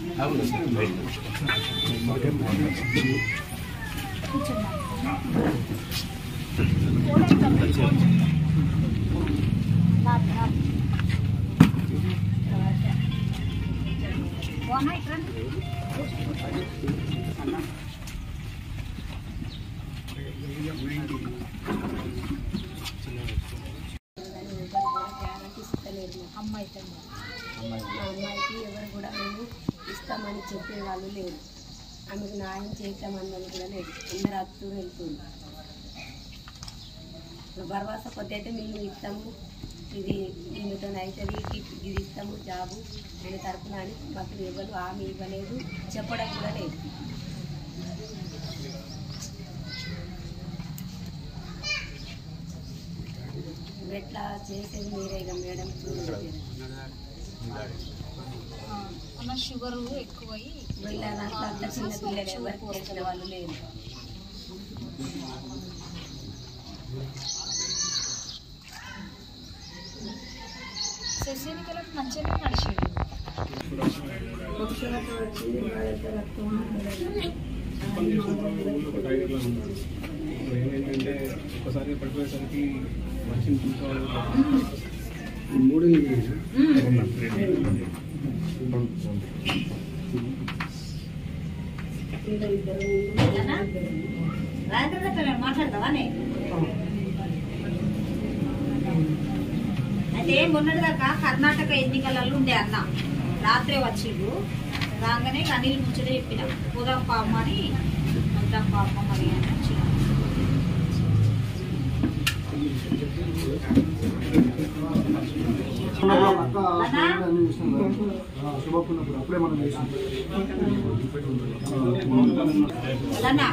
అమ్మాయికి మా అమ్మాయికి ఎవరు కూడా మేము ఇస్తామని చెప్పే వాళ్ళు లేరు ఆమెకు న్యాయం చేద్దామని వాళ్ళు కూడా లేదు అందరు అత్తు వెళ్తుంది ఇప్పుడు భరవస కొద్ది అయితే మేము ఇస్తాము ఇది ఈమెతో అవుతుంది ఇది- ఇది ఇస్తాము జాబు ఆయన తరపున అని మాకు ఎవరు ఆమె ఇవ్వలేదు చెప్పడం కూడా లేదు ఇప్పుడు ఎట్లా చేసేది మీరే ఇక మేడం చూడండి అన్న షుగర్ ఎక్కువై వీళ్ళ దాంట్లో అంత చిన్న పిల్లలు ఎవరికి తెలిసిన వాళ్ళు లేరు శశినికలకు మంచిగా నడిచేది ఏంటంటే ఒకసారి పడిపోయేసరికి మనిషిని చూసుకోవాలి మూడు మాట్లాడతావానే అయితే మొన్నటిదాకా కర్ణాటక ఎన్నికలలో ఉండే అన్న రాత్రే వచ్చిండు రాగానే ఇక అనిల్ ముచ్చట చెప్పిన పోదాం పాపం అని వెళ్దాం పాపం అని అని వచ్చిన శుభకున్నప్పుడు అప్పుడే మనం చేసాం అలన్నా